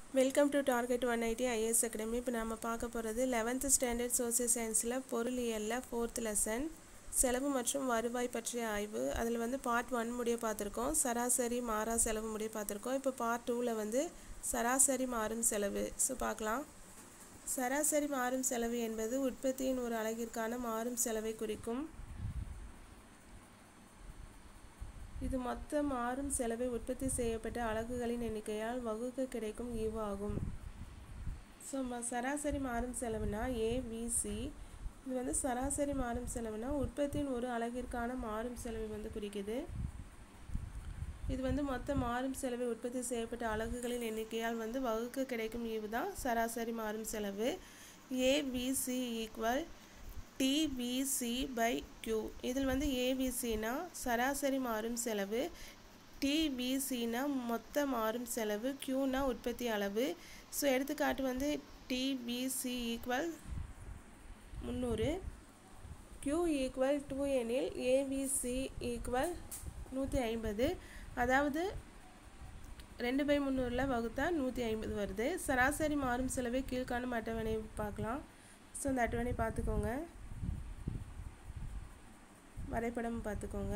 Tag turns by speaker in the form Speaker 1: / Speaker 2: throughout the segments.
Speaker 1: welcome to target one ID IS academy இப்போ நம்ம பார்க்க போகிறது லெவன்த்து ஸ்டாண்டர்ட் சோசியல் சயின்ஸில் பொருளியலில் ஃபோர்த் லெசன் செலவு மற்றும் வருவாய் பற்றிய ஆய்வு அதில் வந்து பார்ட் ஒன் முடிய பார்த்துருக்கோம் சராசரி மாறா செலவு முடிய பார்த்துருக்கோம் இப்போ பார்ட் டூவில் வந்து சராசரி மாறும் செலவு ஸோ பார்க்கலாம் சராசரி மாறும் செலவு என்பது உற்பத்தியின் ஒரு அலகிற்கான மாறும் செலவை குறிக்கும் இது மொத்த மாறும் செலவை உற்பத்தி செய்யப்பட்ட அலகுகளின் எண்ணிக்கையால் வகுக்க கிடைக்கும் ஈவு ஆகும் ஸோ ம சராசரி மாறும் செலவுனா ஏவிசி இது வந்து சராசரி மாறும் செலவுனா உற்பத்தியின் ஒரு அலகிற்கான மாறும் செலவை வந்து குறிக்குது இது வந்து மொத்த மாறும் செலவை உற்பத்தி செய்யப்பட்ட அலகுகளின் எண்ணிக்கையால் வந்து வகுக்க கிடைக்கும் ஈவு தான் சராசரி மாறும் செலவு AVC equal TVC by Q இதில் வந்து ஏவிசினா சராசரி மாறும் செலவு டிவிசினா மொத்த மாறும் செலவு கியூனா உற்பத்தி அளவு ஸோ எடுத்துக்காட்டு வந்து டிவிசி ஈக்குவல் முந்நூறு கியூ ஈக்குவல் டூ எனில் ஏவிசி ஈக்குவல் நூற்றி ஐம்பது அதாவது ரெண்டு பை முந்நூறில் வகுத்தா நூற்றி ஐம்பது வருது சராசரி மாறும் செலவை கீழ்காணும் அட்டவணை பார்க்கலாம் ஸோ அந்த அட்டவணை பார்த்துக்கோங்க வரைபடம் பார்த்துக்கோங்க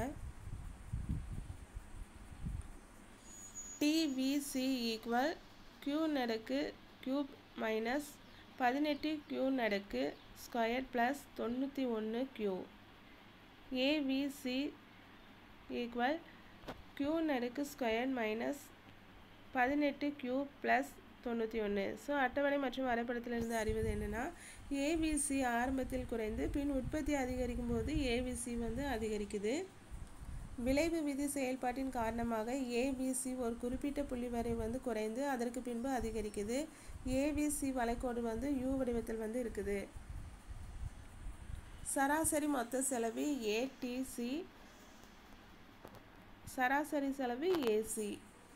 Speaker 1: டிவிசி ஈக்குவல் க்யூ நடக்கு க்யூப் மைனஸ் பதினெட்டு க்யூ நடக்கு ஸ்கொயர் ப்ளஸ் தொண்ணூற்றி ஒன்று க்யூ ஏவிசி ஈக்குவல் க்யூ நடுக்கு ஸ்கொயர் மைனஸ் பதினெட்டு க்யூ ப்ளஸ் தொண்ணூற்றி ஒன்று ஸோ அட்டவணை மற்றும் வரைபடத்திலிருந்து அறிவது என்னென்னா ஏவிசி ஆரம்பத்தில் குறைந்து பின் உற்பத்தி அதிகரிக்கும் போது ஏவிசி வந்து அதிகரிக்குது விளைவு விதி செயல்பாட்டின் காரணமாக ஏவிசி ஒரு குறிப்பிட்ட புள்ளி வரை வந்து குறைந்து அதற்கு பின்பு அதிகரிக்குது ஏவிசி வளைக்கோடு வந்து யூ வடிவத்தில் வந்து இருக்குது சராசரி மொத்த செலவு ஏடிசி சராசரி செலவு ஏசி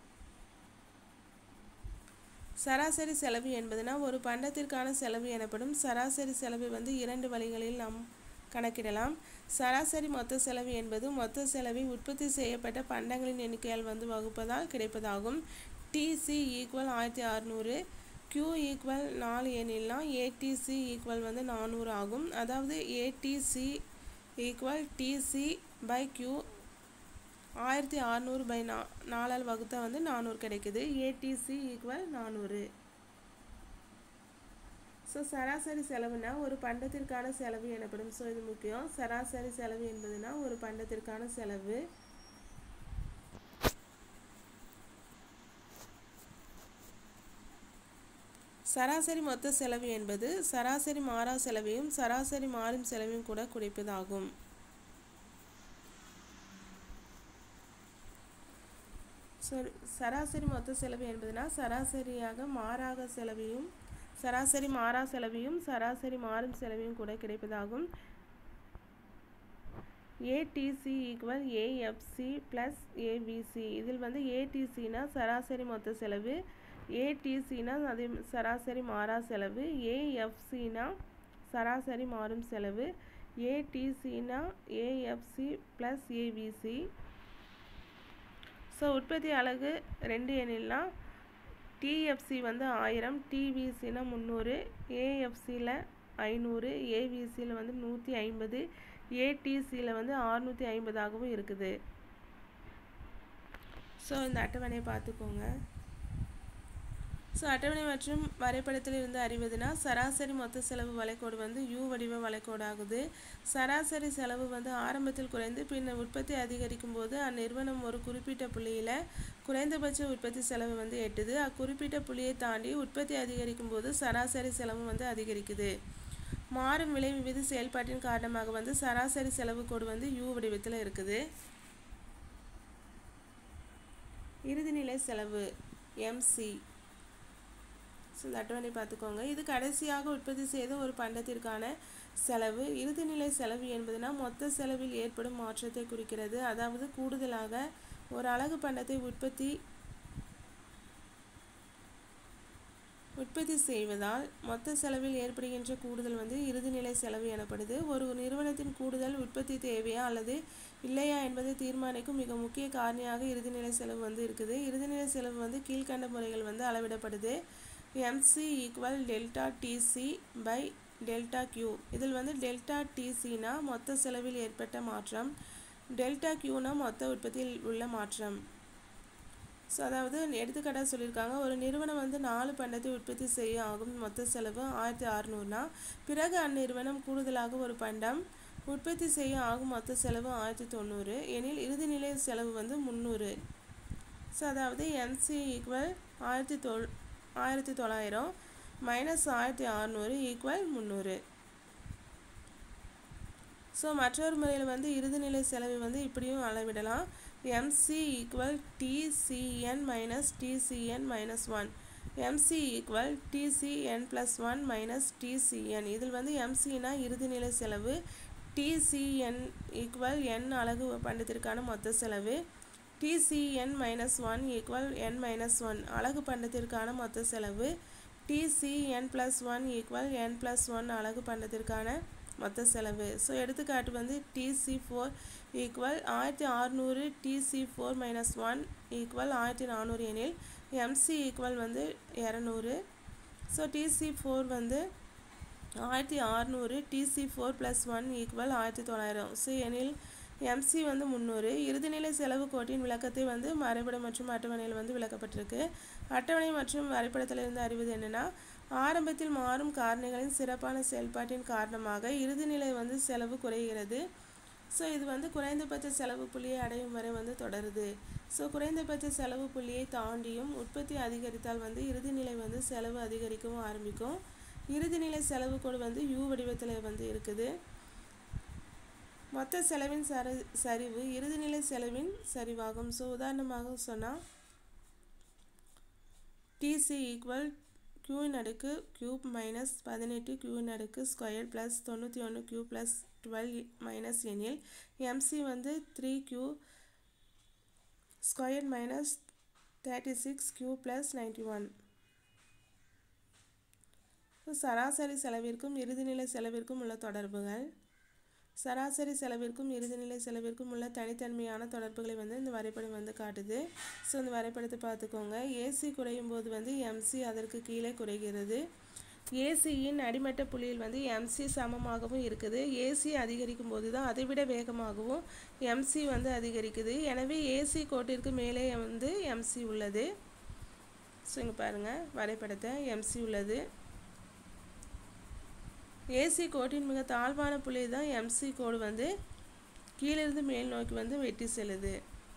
Speaker 1: சராசரி செலவு என்பதுனா ஒரு பண்டத்திற்கான செலவு எனப்படும் சராசரி செலவு வந்து இரண்டு வழிகளில் நாம் கணக்கிடலாம் சராசரி மொத்த செலவு என்பது மொத்த செலவை உற்பத்தி செய்யப்பட்ட பண்டங்களின் எண்ணிக்கையால் வந்து வகுப்பதால் கிடைப்பதாகும் டிசி ஈக்குவல் ஆயிரத்தி அறநூறு க்யூ ஈக்குவல் நாலு எண்ணில்னா ஏடிசி ஈக்குவல் வந்து நானூறு ஆகும் அதாவது ATC equal TC by Q ஆயிரத்தி அறநூறு பை நா நாலால் வகுத்தா வந்து நானூறு கிடைக்குது ஏடிசி ஈக்குவல் நானூறு ஸோ சராசரி செலவுனா ஒரு பண்டத்திற்கான செலவு எனப்படும் ஸோ இது முக்கியம் சராசரி செலவு என்பதுனா ஒரு பண்டத்திற்கான செலவு சராசரி மொத்த செலவு என்பது சராசரி மாறா செலவையும் சராசரி மாறும் செலவையும் கூட குறிப்பதாகும் சரி சராசரி மொத்த செலவு என்பதுனா சராசரியாக மாறாக செலவையும் சராசரி மாறா செலவையும் சராசரி மாறும் செலவையும் கூட கிடைப்பதாகும் ATC equal AFC plus ABC இதில் வந்து ஏடிசினா சராசரி மொத்த செலவு ஏடிசினா அது சராசரி மாறா செலவு ஏஎஃப்சினா சராசரி மாறும் செலவு ஏடிசினா ஏஎஃப்சி ப்ளஸ் ஏபிசி ஸோ உற்பத்தி அலகு ரெண்டு எண்ணில்னா டிஎஃப்சி வந்து ஆயிரம் டிவிசினா முந்நூறு ஏஎஃப்சியில் ஐநூறு ஏவிசியில் வந்து நூற்றி ஐம்பது ஏடிசியில் வந்து அறுநூற்றி ஐம்பதாகவும் இருக்குது ஸோ இந்த அட்டவணையை பார்த்துக்கோங்க ஸோ அட்டவணை மற்றும் வரைபடத்தில் இருந்து அறிவதுனா சராசரி மொத்த செலவு வளைக்கோடு வந்து யூ வடிவ வளைக்கோடு ஆகுது சராசரி செலவு வந்து ஆரம்பத்தில் குறைந்து பின்னர் உற்பத்தி அதிகரிக்கும் போது அந்நிறுவனம் ஒரு குறிப்பிட்ட புள்ளியில் குறைந்தபட்ச உற்பத்தி செலவு வந்து எட்டுது அக்குறிப்பிட்ட புள்ளியை தாண்டி உற்பத்தி அதிகரிக்கும் போது சராசரி செலவு வந்து அதிகரிக்குது மாறும் விலை விவித செயல்பாட்டின் காரணமாக வந்து சராசரி செலவு கோடு வந்து யூ வடிவத்தில் இருக்குது இறுதிநிலை செலவு எம்சி ஸோ இந்த அட்டவணை பார்த்துக்கோங்க இது கடைசியாக உற்பத்தி செய்த ஒரு பண்டத்திற்கான செலவு இறுதிநிலை செலவு என்பதுனா மொத்த செலவில் ஏற்படும் மாற்றத்தை குறிக்கிறது அதாவது கூடுதலாக ஒரு அழகு பண்டத்தை உற்பத்தி உற்பத்தி செய்வதால் மொத்த செலவில் ஏற்படுகின்ற கூடுதல் வந்து இறுதிநிலை செலவு எனப்படுது ஒரு நிறுவனத்தின் கூடுதல் உற்பத்தி தேவையா அல்லது இல்லையா என்பதை தீர்மானிக்கும் மிக முக்கிய காரணியாக இறுதிநிலை செலவு வந்து இருக்குது இறுதிநிலை செலவு வந்து கீழ்கண்ட முறைகள் வந்து அளவிடப்படுது MC equal delta TC by delta Q இதில் வந்து டெல்டா டிசினா மொத்த செலவில் ஏற்பட்ட மாற்றம் டெல்டா கியூனா மொத்த உற்பத்தியில் உள்ள மாற்றம் ஸோ அதாவது எடுத்துக்காட்டாக சொல்லியிருக்காங்க ஒரு நிறுவனம் வந்து நாலு பண்டத்தை உற்பத்தி செய்ய ஆகும் மொத்த செலவு ஆயிரத்தி அறநூறுனா பிறகு அந்நிறுவனம் கூடுதலாக ஒரு பண்டம் உற்பத்தி செய்ய ஆகும் மொத்த செலவு ஆயிரத்தி தொண்ணூறு எனில் இறுதிநிலை செலவு வந்து முந்நூறு ஸோ அதாவது எம்சி ஈக்குவல் ஆயிரத்தி தொள் ஆயிரத்தி தொள்ளாயிரம் மைனஸ் ஆயிரத்தி அறநூறு ஈக்குவல் முந்நூறு ஸோ மற்றொரு முறையில் வந்து இறுதிநிலை செலவை வந்து இப்படியும் அளவிடலாம் MC equal TCN minus TCN minus one MC equal TCN plus one minus TCN இதில் வந்து எம்சினா இறுதிநிலை செலவு டிசிஎன் ஈக்குவல் என் அலகு பண்டத்திற்கான மொத்த செலவு TCN minus one equal N minus one அலகு பண்டத்திற்கான மொத்த செலவு TCN plus one equal N plus one அலகு பண்டத்திற்கான மொத்த செலவு ஸோ எடுத்துக்காட்டு வந்து டிசி ஃபோர் ஈக்குவல் ஆயிரத்தி அறநூறு TC four minus one equal ஆயிரத்தி நானூறு எனில் எம்சி ஈக்குவல் வந்து இரநூறு ஸோ டிசி ஃபோர் வந்து ஆயிரத்தி அறநூறு TC four plus one equal ஆயிரத்தி தொள்ளாயிரம் ஸோ எனில் எம்சி வந்து முந்நூறு இறுதிநிலை செலவு கோட்டின் விளக்கத்தை வந்து வரைபடம் மற்றும் அட்டவணையில் வந்து விளக்கப்பட்டிருக்கு அட்டவணை மற்றும் வரைபடத்திலிருந்து அறிவது என்னென்னா ஆரம்பத்தில் மாறும் காரணிகளின் சிறப்பான செயல்பாட்டின் காரணமாக இறுதிநிலை வந்து செலவு குறைகிறது ஸோ இது வந்து குறைந்தபட்ச செலவு புள்ளியை அடையும் வரை வந்து தொடருது ஸோ குறைந்தபட்ச செலவு புள்ளியை தாண்டியும் உற்பத்தி அதிகரித்தால் வந்து இறுதிநிலை வந்து செலவு அதிகரிக்கவும் ஆரம்பிக்கும் இறுதிநிலை செலவு கோடு வந்து யூ வடிவத்தில் வந்து இருக்குது மொத்த செலவின் சரி சரிவு இறுதிநிலை செலவின் சரிவாகும் ஸோ உதாரணமாக சொன்னால் டிசி ஈக்குவல் க்யூவின் அடுக்கு க்யூப் மைனஸ் பதினெட்டு க்யூவின் அடுக்கு ஸ்கொயர் ப்ளஸ் தொண்ணூற்றி ஒன்று க்யூ ப்ளஸ் டுவெல் மைனஸ் எனில் எம்சி வந்து three Q square minus thirty six Q plus ninety one சராசரி செலவிற்கும் இறுதிநிலை செலவிற்கும் உள்ள தொடர்புகள் சராசரி செலவிற்கும் இறுதிநிலை செலவிற்கும் உள்ள தனித்தன்மையான தொடர்புகளை வந்து இந்த வரைபடம் வந்து காட்டுது ஸோ இந்த வரைபடத்தை பார்த்துக்கோங்க ஏசி குறையும் போது வந்து எம்சி அதற்கு கீழே குறைகிறது ஏசியின் அடிமட்ட புள்ளியில் வந்து எம்சி சமமாகவும் இருக்குது ஏசி அதிகரிக்கும் போது தான் அதை விட வேகமாகவும் எம்சி வந்து அதிகரிக்குது எனவே ஏசி கோட்டிற்கு மேலே வந்து எம்சி உள்ளது ஸோ இங்கே பாருங்கள் வரைபடத்தை எம்சி உள்ளது ஏசி கோட்டின் மிக தாழ்வான புள்ளி தான் எம்சி கோடு வந்து கீழிருந்து மேல் நோக்கி வந்து வெட்டி செல்லுது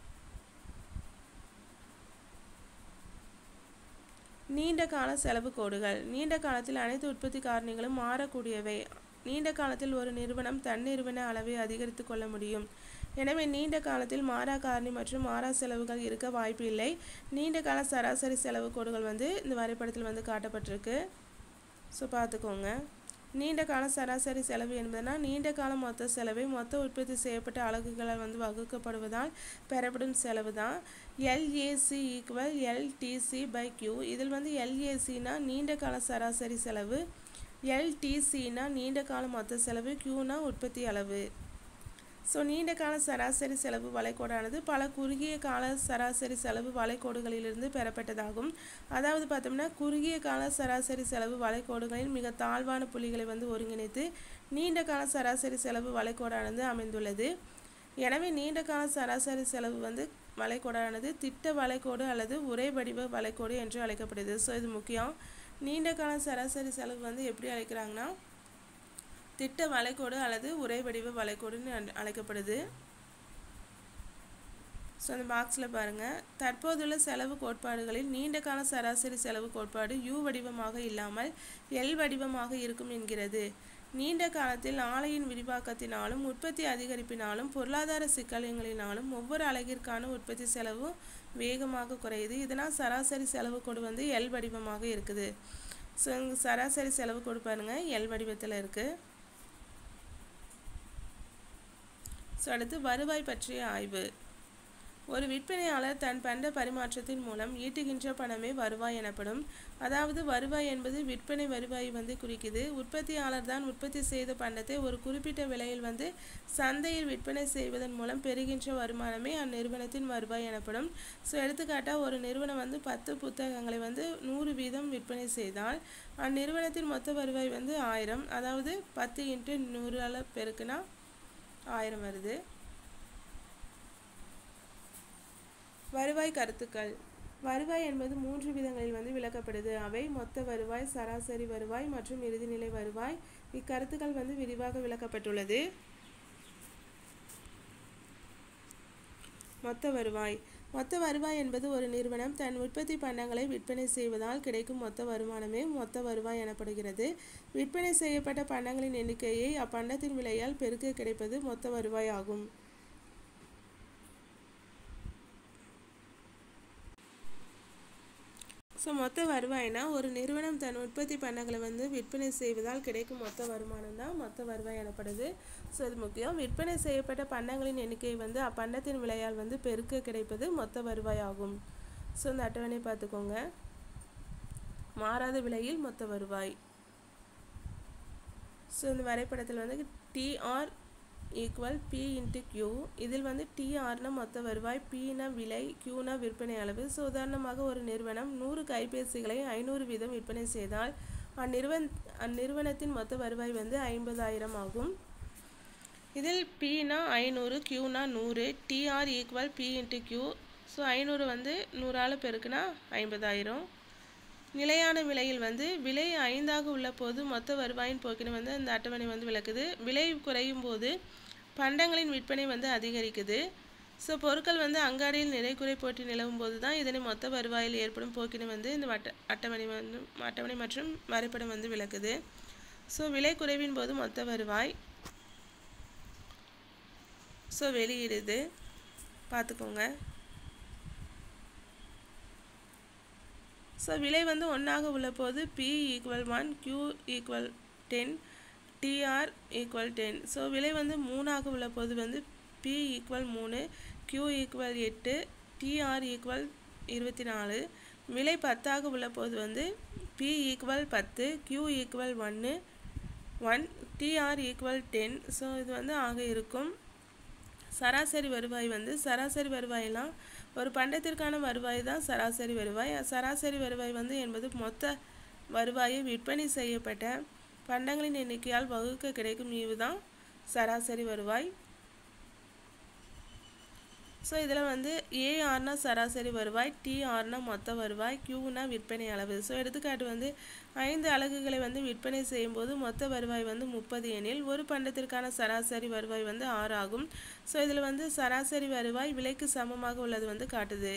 Speaker 1: நீண்ட கால செலவு கோடுகள் நீண்ட காலத்தில் அனைத்து உற்பத்தி காரணிகளும் மாறக்கூடியவை நீண்ட காலத்தில் ஒரு நிறுவனம் தன்னிறுவன அளவை அதிகரித்து கொள்ள முடியும் எனவே நீண்ட காலத்தில் மாறா காரணி மற்றும் மாறா செலவுகள் இருக்க வாய்ப்பு இல்லை நீண்ட கால சராசரி செலவு கோடுகள் வந்து இந்த வரைபடத்தில் வந்து காட்டப்பட்டிருக்கு ஸோ பார்த்துக்கோங்க நீண்ட கால சராசரி செலவு என்பதுனா நீண்ட கால மொத்த செலவை மொத்த உற்பத்தி செய்யப்பட்ட அலகுகளால் வந்து வகுக்கப்படுவதால் பெறப்படும் செலவு தான் LAC equal LTC by Q இதில் வந்து எல்ஏசினா நீண்ட கால சராசரி செலவு எல்டிசினா நீண்ட கால மொத்த செலவு கியூனா உற்பத்தி அளவு ஸோ நீண்ட கால சராசரி செலவு வளைகோடானது பல குறுகிய கால சராசரி செலவு வளைகோடுகளிலிருந்து பெறப்பட்டதாகும் அதாவது பார்த்தோம்னா குறுகிய கால சராசரி செலவு வளைகோடுகளின் மிக தாழ்வான புள்ளிகளை வந்து ஒருங்கிணைத்து நீண்ட கால சராசரி செலவு வளைகோடானது அமைந்துள்ளது எனவே நீண்ட கால சராசரி செலவு வந்து வளைகோடானது திட்ட வளைகோடு அல்லது உரை வடிவ வளைகோடு என்று அழைக்கப்படுது ஸோ இது முக்கியம் நீண்ட கால சராசரி செலவு வந்து எப்படி அழைக்கிறாங்கன்னா திட்ட வளைகோடு அல்லது உரை வடிவ வளைகோடுன்னு அழ- அழைக்கப்படுது ஸோ அந்த பாக்ஸில் பாருங்கள் தற்போதுள்ள செலவு கோட்பாடுகளில் நீண்ட கால சராசரி செலவு கோட்பாடு யூ வடிவமாக இல்லாமல் எல் வடிவமாக இருக்கும் என்கிறது நீண்ட காலத்தில் ஆலையின் விரிவாக்கத்தினாலும் உற்பத்தி அதிகரிப்பினாலும் பொருளாதார சிக்கல்களினாலும் ஒவ்வொரு அலகிற்கான உற்பத்தி செலவு வேகமாக குறையுது இதனால் சராசரி செலவு கோடு வந்து எல் வடிவமாக இருக்குது ஸோ இங்கே சராசரி செலவு கோடு பாருங்க எல் வடிவத்தில் இருக்குது ஸோ அடுத்து வருவாய் பற்றிய ஆய்வு ஒரு விற்பனையாளர் தன் பண்ட பரிமாற்றத்தின் மூலம் ஈட்டுகின்ற பணமே வருவாய் எனப்படும் அதாவது வருவாய் என்பது விற்பனை வருவாய் வந்து குறிக்குது உற்பத்தியாளர் தான் உற்பத்தி செய்த பண்டத்தை ஒரு குறிப்பிட்ட விலையில் வந்து சந்தையில் விற்பனை செய்வதன் மூலம் பெறுகின்ற வருமானமே அந்நிறுவனத்தின் வருவாய் எனப்படும் ஸோ எடுத்துக்காட்டாக ஒரு நிறுவனம் வந்து பத்து புத்தகங்களை வந்து நூறு வீதம் விற்பனை செய்தால் அந்நிறுவனத்தின் மொத்த வருவாய் வந்து ஆயிரம் அதாவது பத்து இன்ட்டு நூறால் பெருக்குனா ஆயிரம் வருது வருவாய் கருத்துக்கள் வருவாய் என்பது மூன்று விதங்களில் வந்து விளக்கப்படுது அவை மொத்த வருவாய் சராசரி வருவாய் மற்றும் இறுதிநிலை வருவாய் இக்கருத்துக்கள் வந்து விரிவாக விளக்கப்பட்டுள்ளது மொத்த வருவாய் மொத்த வருவாய் என்பது ஒரு நிறுவனம் தன் உற்பத்தி பண்டங்களை விற்பனை செய்வதால் கிடைக்கும் மொத்த வருமானமே மொத்த வருவாய் எனப்படுகிறது விற்பனை செய்யப்பட்ட பண்டங்களின் எண்ணிக்கையை அப்பண்டத்தின் விலையால் பெருக்க கிடைப்பது மொத்த வருவாய் ஆகும் ஸோ மொத்த வருவாய்னா ஒரு நிறுவனம் தன் உற்பத்தி பண்டங்களை வந்து விற்பனை செய்வதால் கிடைக்கும் மொத்த வருமானம் தான் மொத்த வருவாய் எனப்படுது ஸோ இது முக்கியம் விற்பனை செய்யப்பட்ட பண்டங்களின் எண்ணிக்கை வந்து அப்பண்டத்தின் விலையால் வந்து பெருக்க கிடைப்பது மொத்த வருவாய் ஆகும் ஸோ இந்த அட்டவணை பார்த்துக்கோங்க மாறாத விலையில் மொத்த வருவாய் ஸோ இந்த வரைபடத்தில் வந்து TR equal P into Q இதில் வந்து டிஆர்னா மொத்த வருவாய் பினா விலை கியூனா விற்பனை அளவு ஸோ உதாரணமாக ஒரு நிறுவனம் நூறு கைபேசிகளை ஐநூறு வீதம் விற்பனை செய்தால் அந்நிறுவன் அந்நிறுவனத்தின் மொத்த வருவாய் வந்து ஐம்பதாயிரம் ஆகும் இதில் பினா ஐநூறு கியூனா நூறு TR equal P into Q so ஐநூறு வந்து நூறால் பெருக்குனா ஐம்பதாயிரம் நிலையான விலையில் வந்து விலை ஐந்தாக உள்ள போது மொத்த வருவாயின் போக்கினை வந்து அந்த அட்டவணை வந்து விளக்குது விலை குறையும் போது பண்டங்களின் விற்பனை வந்து அதிகரிக்குது ஸோ பொருட்கள் வந்து அங்காடியில் நிறை குறை போட்டி நிலவும் போது தான் இதனை மொத்த வருவாயில் ஏற்படும் போக்கினை வந்து இந்த வட்ட அட்டவணை வந்து அட்டவணை மற்றும் வரைபடம் வந்து விளக்குது ஸோ விலை குறைவின் போது மொத்த வருவாய் ஸோ வெளியிடுது பார்த்துக்கோங்க ஸோ விலை வந்து ஒன்றாக உள்ள போது P equal one Q equal ten TR equal ten so விலை வந்து மூணாக உள்ள போது வந்து பி ஈக்குவல் மூணு கியூ ஈக்குவல் எட்டு டிஆர் ஈக்குவல் இருபத்தி நாலு விலை பத்தாக உள்ள போது வந்து பி ஈக்குவல் பத்து கியூ ஈக்குவல் ஒன்று one TR equal ten so இது வந்து ஆக இருக்கும் சராசரி வருவாய் வந்து சராசரி வருவாயெல்லாம் ஒரு பண்டத்திற்கான வருவாய் தான் சராசரி வருவாய் சராசரி வருவாய் வந்து என்பது மொத்த வருவாயை விற்பனை செய்யப்பட்ட பண்டங்களின் எண்ணிக்கையால் வகுக்க கிடைக்கும் ஈவு தான் சராசரி வருவாய் ஸோ இதில் வந்து ஏஆர்னா சராசரி வருவாய் டிஆர்னா மொத்த வருவாய் கியூனா விற்பனை அளவு ஸோ எடுத்துக்காட்டு வந்து ஐந்து அலகுகளை வந்து விற்பனை செய்யும்போது மொத்த வருவாய் வந்து முப்பது எனில் ஒரு பண்டத்திற்கான சராசரி வருவாய் வந்து ஆறு ஆகும் ஸோ இதில் வந்து சராசரி வருவாய் விலைக்கு சமமாக உள்ளது வந்து காட்டுது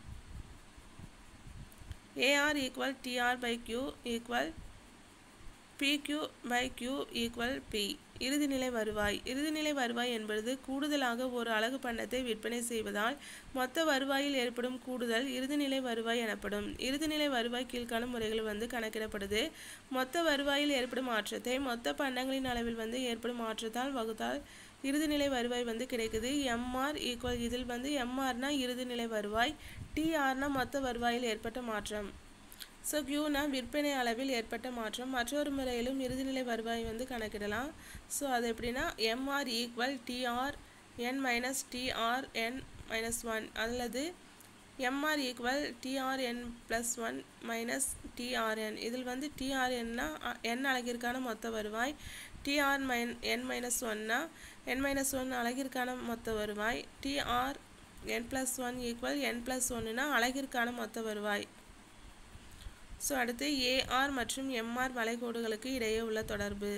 Speaker 1: AR equal TR by Q equal PQ by Q equal P இறுதிநிலை வருவாய் இறுதிநிலை வருவாய் என்பது கூடுதலாக ஒரு அலகு பண்டத்தை விற்பனை செய்வதால் மொத்த வருவாயில் ஏற்படும் கூடுதல் இறுதிநிலை வருவாய் எனப்படும் இறுதிநிலை வருவாய் கீழ்காணும் முறைகள் வந்து கணக்கிடப்படுது மொத்த வருவாயில் ஏற்படும் மாற்றத்தை மொத்த பண்டங்களின் அளவில் வந்து ஏற்படும் மாற்றத்தால் வகுத்தால் இறுதிநிலை வருவாய் வந்து கிடைக்குது எம்ஆர் ஈக்குவல் இதில் வந்து எம்ஆர்னா இறுதிநிலை வருவாய் டிஆர்னா மொத்த வருவாயில் ஏற்பட்ட மாற்றம் ஸோ கியூனா விற்பனை அளவில் ஏற்பட்ட மாற்றம் மற்றொரு முறையிலும் இறுதிநிலை வருவாய் வந்து கணக்கிடலாம் ஸோ அது எப்படின்னா MR equal TR N minus TR N minus one அல்லது MR equal TRN plus one minus TRN இதில் வந்து டிஆர்என்னா என் அலகிற்கான மொத்த வருவாய் டிஆர் மைன் என் மைனஸ் ஒன்னா என் மைனஸ் ஒன் அலகிற்கான மொத்த வருவாய் TR N plus one equal N plus ஒன்னுனா அலகிற்கான மொத்த வருவாய் ஸோ அடுத்து ஏஆர் மற்றும் எம்ஆர் வளைகோடுகளுக்கு இடையே உள்ள தொடர்பு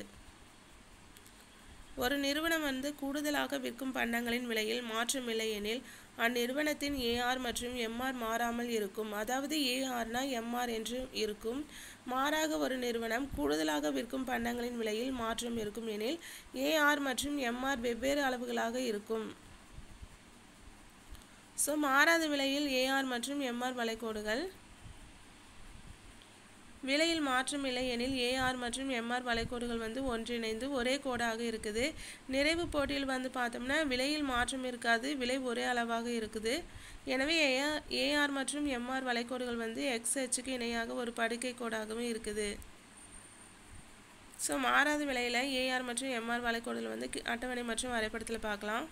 Speaker 1: ஒரு நிறுவனம் வந்து கூடுதலாக விற்கும் பண்டங்களின் விலையில் மாற்றமில்லை எனில் அந்நிறுவனத்தின் ஏஆர் மற்றும் எம்ஆர் மாறாமல் இருக்கும் அதாவது ஏஆர்னா எம்ஆர் என்று இருக்கும் மாறாக ஒரு நிறுவனம் கூடுதலாக விற்கும் பண்டங்களின் விலையில் மாற்றம் இருக்கும் எனில் ஏஆர் மற்றும் எம்ஆர் வெவ்வேறு அளவுகளாக இருக்கும் ஸோ மாறாத விலையில் ஏஆர் மற்றும் எம்ஆர் வளைகோடுகள் விலையில் மாற்றம் இல்லை எனில் ஏஆர் மற்றும் எம்ஆர் வளைகோடுகள் வந்து ஒன்றிணைந்து ஒரே கோடாக இருக்குது நிறைவு போட்டியில் வந்து பார்த்தோம்னா விலையில் மாற்றம் இருக்காது விலை ஒரே அளவாக இருக்குது எனவே ஏஆர் ஏஆர் மற்றும் எம்ஆர் வளைகோடுகள் வந்து எக்ஸ் அச்சுக்கு இணையாக ஒரு படுக்கை கோடாகவும் இருக்குது ஸோ மாறாத விலையில் ஏஆர் மற்றும் எம்ஆர் வளைகோடுகள் வந்து கி- அட்டவணை மற்றும் வரைபடத்தில் பார்க்கலாம்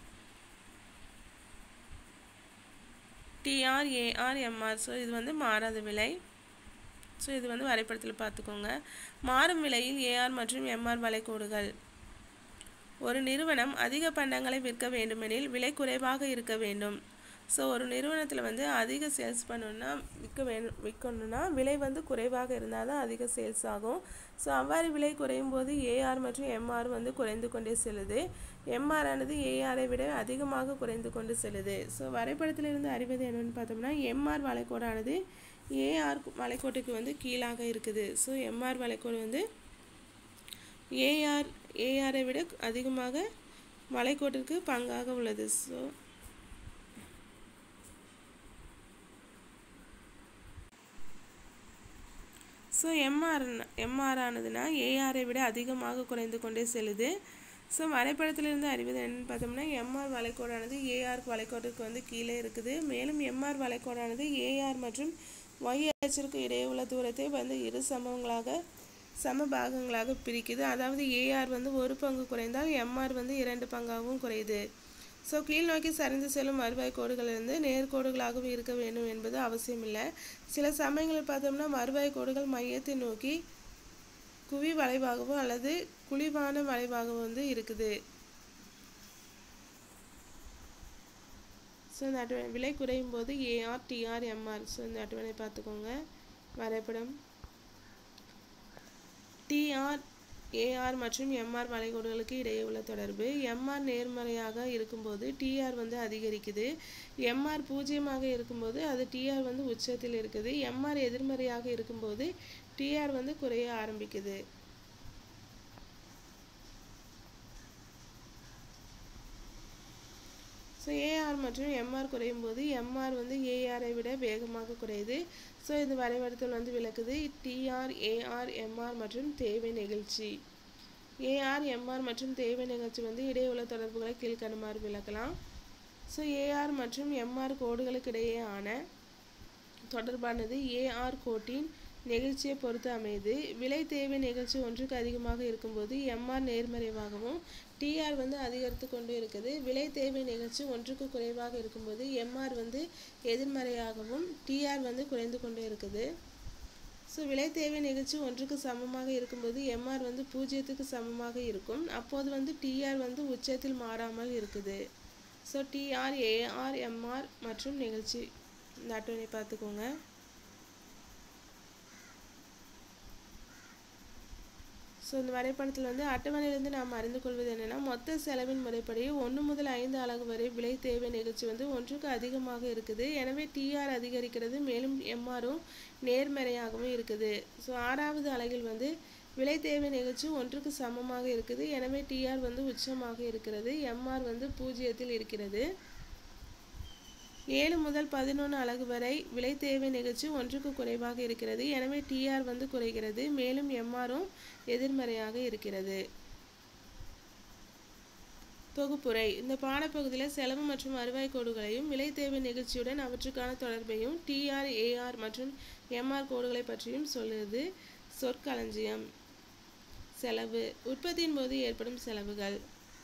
Speaker 1: டிஆர் ஏஆர் எம்ஆர் ஸோ இது வந்து மாறாத விலை ஸோ இது வந்து வரைபடத்தில் பார்த்துக்கோங்க மாறும் விலையில் ஏஆர் மற்றும் எம்ஆர் வளைகோடுகள் ஒரு நிறுவனம் அதிக பண்டங்களை விற்க வேண்டுமெனில் விலை குறைவாக இருக்க வேண்டும் ஸோ ஒரு நிறுவனத்தில் வந்து அதிக சேல்ஸ் பண்ணணும்னா விற்க வேணும் விற்கணும்னா விலை வந்து குறைவாக இருந்தால் தான் அதிக சேல்ஸ் ஆகும் ஸோ அவ்வாறு விலை குறையும் போது ஏஆர் மற்றும் எம்ஆர் வந்து குறைந்து கொண்டே செல்லுது எம்ஆர் ஆனது ஏஆரை விட அதிகமாக குறைந்து கொண்டு செல்லுது ஸோ வரைபடத்திலிருந்து அறிவது என்னன்னு பார்த்தோம்னா எம்ஆர் வளைகோடானது ஏஆர் வளைகோட்டுக்கு வந்து கீழாக இருக்குது ஸோ எம்ஆர் வளைகோடு வந்து ஏஆர் ஏஆரை விட அதிகமாக வளைகோட்டிற்கு பங்காக உள்ளது ஸோ ஸோ எம்ஆர் எம்ஆர் ஆனதுன்னா ஏஆரை விட அதிகமாக குறைந்து கொண்டே செல்லுது ஸோ வரைபடத்திலிருந்து அறிவது என்னன்னு பார்த்தோம்னா எம்ஆர் வளைகோடானது ஏஆர் வளைகோட்டுக்கு வந்து கீழே இருக்குது மேலும் எம்ஆர் வளைகோடானது ஏஆர் மற்றும் ஒய் அச்சிற்கு இடையே உள்ள தூரத்தை வந்து இரு சமங்களாக சம பாகங்களாக பிரிக்குது அதாவது ஏஆர் வந்து ஒரு பங்கு குறைந்தால் எம்ஆர் வந்து இரண்டு பங்காகவும் குறையுது ஸோ கீழ் நோக்கி சரிந்து செல்லும் வருவாய் கோடுகளிலிருந்து நேர்கோடுகளாகவும் இருக்க வேண்டும் என்பது அவசியமில்லை சில சமயங்களில் பார்த்தோம்னா வருவாய் கோடுகள் மையத்தை நோக்கி குவி வளைவாகவோ அல்லது குழிவான வளைவாகவோ வந்து இருக்குது ஸோ இந்த அட்டவணை விலை குறையும் போது ஏஆர் டிஆர் எம்ஆர் ஸோ இந்த அட்டவணை பார்த்துக்கோங்க வரைபடம் டிஆர் ஏஆர் மற்றும் எம்ஆர் வளைகோடுகளுக்கு இடையே உள்ள தொடர்பு எம்ஆர் நேர்மறையாக இருக்கும்போது டிஆர் வந்து அதிகரிக்குது எம்ஆர் பூஜ்ஜியமாக இருக்கும்போது அது டிஆர் வந்து உச்சத்தில் இருக்குது எம்ஆர் எதிர்மறையாக இருக்கும்போது டிஆர் வந்து குறைய ஆரம்பிக்குது ஸோ ஏஆர் மற்றும் எம்ஆர் குறையும் போது எம்ஆர் வந்து ஏஆரை விட வேகமாக குறையுது ஸோ இது வரைபடத்தில் வந்து விளக்குது டிஆர் ஏஆர் எம்ஆர் மற்றும் தேவை நிகழ்ச்சி ஏஆர் எம்ஆர் மற்றும் தேவை நிகழ்ச்சி வந்து இடையுள்ள தொடர்புகளை கீழ்க்கணுமாறு விளக்கலாம் ஸோ ஏஆர் மற்றும் எம்ஆர் கோடுகளுக்கு இடையேயான தொடர்பானது ஏஆர் கோட்டின் நெகிழ்ச்சியை பொறுத்து அமையுது விலை தேவை நிகழ்ச்சி ஒன்றுக்கு அதிகமாக இருக்கும்போது எம்ஆர் நேர்மறையாகவும் டிஆர் வந்து அதிகரித்து கொண்டு இருக்குது விலை தேவை நிகழ்ச்சி ஒன்றுக்கு குறைவாக இருக்கும்போது எம்ஆர் வந்து எதிர்மறையாகவும் டிஆர் வந்து குறைந்து கொண்டு இருக்குது ஸோ விலை தேவை நிகழ்ச்சி ஒன்றுக்கு சமமாக இருக்கும்போது எம்ஆர் வந்து பூஜ்ஜியத்துக்கு சமமாக இருக்கும் அப்போது வந்து டிஆர் வந்து உச்சத்தில் மாறாமல் இருக்குது ஸோ டிஆர் ஏஆர் எம்ஆர் மற்றும் நிகழ்ச்சி இந்த அட்டவணை பார்த்துக்கோங்க ஸோ இந்த வரைபடத்தில் வந்து அட்டவணையிலிருந்து நாம் அறிந்து கொள்வது என்னென்னா மொத்த செலவின் முறைப்படி ஒன்று முதல் ஐந்து அலகு வரை விலை தேவை நிகழ்ச்சி வந்து ஒன்றுக்கு அதிகமாக இருக்குது எனவே டிஆர் அதிகரிக்கிறது மேலும் எம்ஆரும் நேர்மறையாகவும் இருக்குது ஸோ ஆறாவது அலகில் வந்து விலை தேவை நிகழ்ச்சி ஒன்றுக்கு சமமாக இருக்குது எனவே டிஆர் வந்து உச்சமாக இருக்கிறது எம்ஆர் வந்து பூஜ்ஜியத்தில் இருக்கிறது ஏழு முதல் பதினொன்று அலகு வரை விலை தேவை நிகழ்ச்சி ஒன்றுக்கு குறைவாக இருக்கிறது எனவே டிஆர் வந்து குறைகிறது மேலும் எம்ஆரும் எதிர்மறையாக இருக்கிறது தொகுப்புரை இந்த பாடப்பகுதியில் செலவு மற்றும் வருவாய் கோடுகளையும் விலை தேவை நிகழ்ச்சியுடன் அவற்றுக்கான தொடர்பையும் டிஆர் ஏஆர் மற்றும் எம்ஆர் கோடுகளை பற்றியும் சொல்லுது சொற்களஞ்சியம் செலவு உற்பத்தியின் போது ஏற்படும் செலவுகள்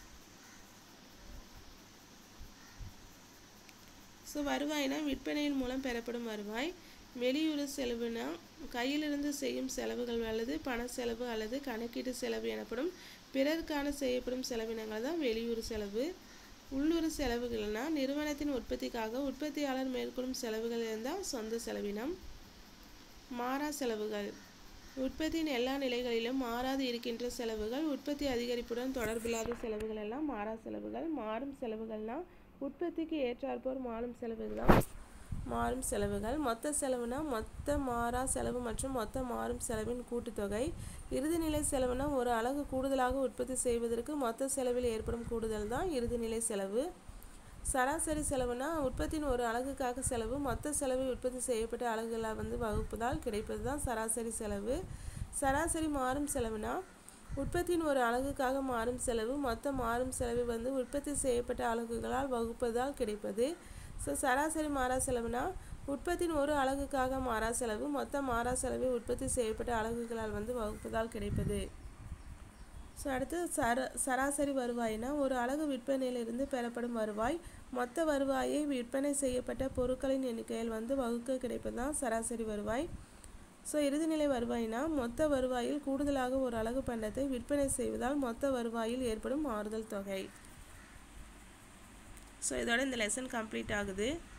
Speaker 1: ஸோ வருவாய்னா விற்பனையின் மூலம் பெறப்படும் வருவாய் வெளியூர் செலவுனா கையிலிருந்து செய்யும் செலவுகள் அல்லது பண செலவு அல்லது கணக்கீட்டு செலவு எனப்படும் பிறருக்கான செய்யப்படும் செலவினங்கள் தான் வெளியூர் செலவு உள்ளூர் செலவுகள்னா நிறுவனத்தின் உற்பத்திக்காக உற்பத்தியாளர் மேற்கொள்ளும் செலவுகள் இருந்தால் சொந்த செலவினம் மாறா செலவுகள் உற்பத்தியின் எல்லா நிலைகளிலும் மாறாது இருக்கின்ற செலவுகள் உற்பத்தி அதிகரிப்புடன் தொடர்பில்லாத செலவுகள் எல்லாம் மாறா செலவுகள் மாறும் செலவுகள்னா உற்பத்திக்கு ஏற்றாற்போர் மாறும் செலவுகள் தான் மாறும் செலவுகள் மொத்த செலவுனா மொத்த மாறா செலவு மற்றும் மொத்த மாறும் செலவின் கூட்டுத்தொகை இறுதிநிலை செலவுனா ஒரு அலகு கூடுதலாக உற்பத்தி செய்வதற்கு மொத்த செலவில் ஏற்படும் கூடுதல் தான் இறுதிநிலை செலவு சராசரி செலவுனா உற்பத்தியின் ஒரு அலகுக்காக செலவு மொத்த செலவு உற்பத்தி செய்யப்பட்ட அலகுகளால் வந்து வகுப்பதால் கிடைப்பது தான் சராசரி செலவு சராசரி மாறும் செலவுனா உற்பத்தியின் ஒரு அலகுக்காக மாறும் செலவு மொத்த மாறும் செலவு வந்து உற்பத்தி செய்யப்பட்ட அலகுகளால் வகுப்பதால் கிடைப்பது ஸோ சராசரி மாறா செலவுனா உற்பத்தியின் ஒரு அலகுக்காக மாறா செலவு மொத்த மாறா செலவை உற்பத்தி செய்யப்பட்ட அலகுகளால் வந்து வகுப்பதால் கிடைப்பது ஸோ அடுத்து சர சராசரி வருவாய்னா ஒரு அலகு விற்பனையிலிருந்து பெறப்படும் வருவாய் மொத்த வருவாயை விற்பனை செய்யப்பட்ட பொருட்களின் எண்ணிக்கையில் வந்து வகுக்க கிடைப்பது தான் சராசரி வருவாய் ஸோ இறுதிநிலை வருவாய்னா மொத்த வருவாயில் கூடுதலாக ஒரு அலகு பண்டத்தை விற்பனை செய்வதால் மொத்த வருவாயில் ஏற்படும் மாறுதல் தொகை ஸோ இதோட இந்த லெசன் கம்ப்ளீட் ஆகுது